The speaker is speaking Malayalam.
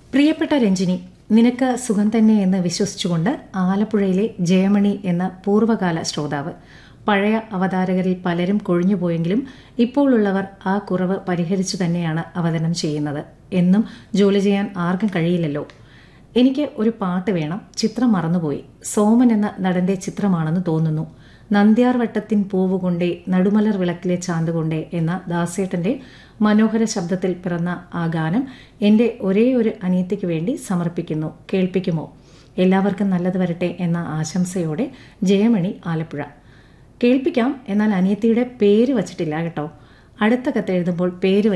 പ്രിയപ്പെട്ട രഞ്ജിനി നിനക്ക് സുഖം തന്നെ എന്ന് വിശ്വസിച്ചുകൊണ്ട് ആലപ്പുഴയിലെ ജയമണി എന്ന പൂർവ്വകാല ശ്രോതാവ് പഴയ അവതാരകരിൽ പലരും കൊഴിഞ്ഞുപോയെങ്കിലും ഇപ്പോൾ ഉള്ളവർ ആ കുറവ് പരിഹരിച്ചു തന്നെയാണ് അവതരണം ചെയ്യുന്നത് എന്നും ജോലി ചെയ്യാൻ ആർക്കും കഴിയില്ലല്ലോ എനിക്ക് ഒരു പാട്ട് വേണം ചിത്രം മറന്നുപോയി സോമൻ എന്ന നടന്റെ ചിത്രമാണെന്ന് തോന്നുന്നു നന്ദ്യാർ വട്ടത്തിൻ പൂവ് കൊണ്ടേ നടുമലർ വിളക്കിലെ ചാന്ത് കൊണ്ടേ എന്ന ദാസേട്ടന്റെ മനോഹര ശബ്ദത്തിൽ പിറന്ന ആ ഗാനം എൻ്റെ ഒരേ ഒരു അനിയത്തിക്ക് വേണ്ടി സമർപ്പിക്കുന്നു കേൾപ്പിക്കുമോ എല്ലാവർക്കും നല്ലത് വരട്ടെ എന്ന ആശംസയോടെ ജയമണി ആലപ്പുഴ കേൾപ്പിക്കാം എന്നാൽ അനിയത്തിയുടെ പേര് വച്ചിട്ടില്ല കേട്ടോ അടുത്ത കത്ത് എഴുതുമ്പോൾ പേര്